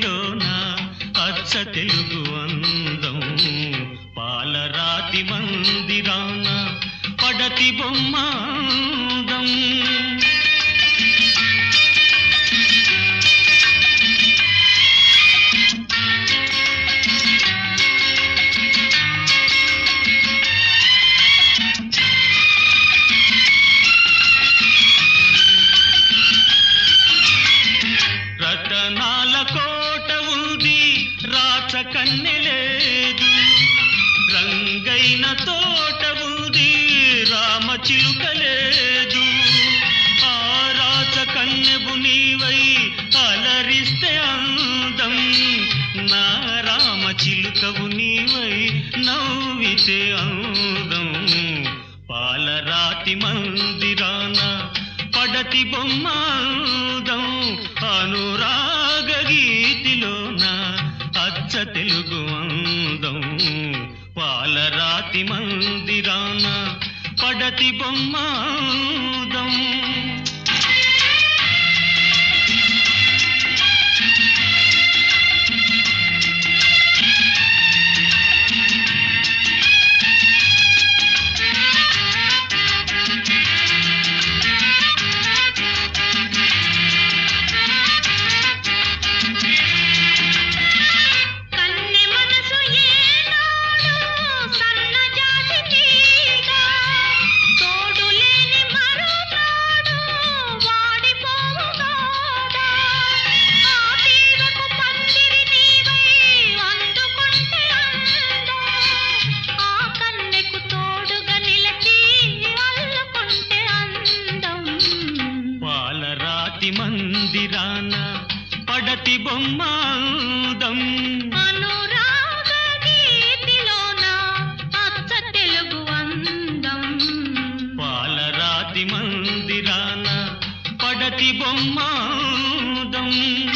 గీతిలోన అచ్చ తెలుగు అందం పాలరాతి మందిరాన పడతి బొమ్మ అందం రతనాల కోట ఉంది రాచ కన్నె లేదు రంగైన తోట ఉంది రామ చిలుక లేదు ఆ రాచ కన్నెబు నీవై అలరిస్తే అందం నా రామ చిలుకవు నీవై నవ్వితే అందం పాలరాతి మందిరాన పడతి బొమ్మాదం అనురాగ గీతిలోన అచ్చ తెలుగు అందం పాలరాతి మందిరాన పడతి బొమ్మాదం కన్నె మనసు ఏనాడు సన్నజాజి తీగ తోడు లేని మరునాడు వాడిపోవుగాదా ఆ తీగకు పందిరి నీవై అందుకుంటే అందం ఆ కన్నెకు తోడుగా నిలచి అల్లుకుంటే అందం పాలరాతి మందిరాన పడతి బొమ్మాదం అనురాగ గీతిలోన అచ్చ తెలుగు అందం పాలరాతి మందిరాన పడతి బొమ్మాదం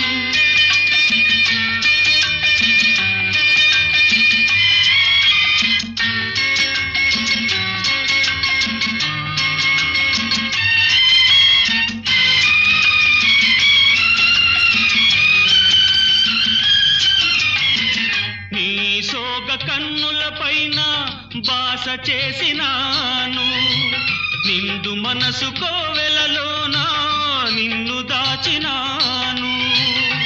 నీ సోగ కన్నుల పైన బాస చేసినాను నిండు మనసు కోవెలలోనా నిన్ను దాచినాను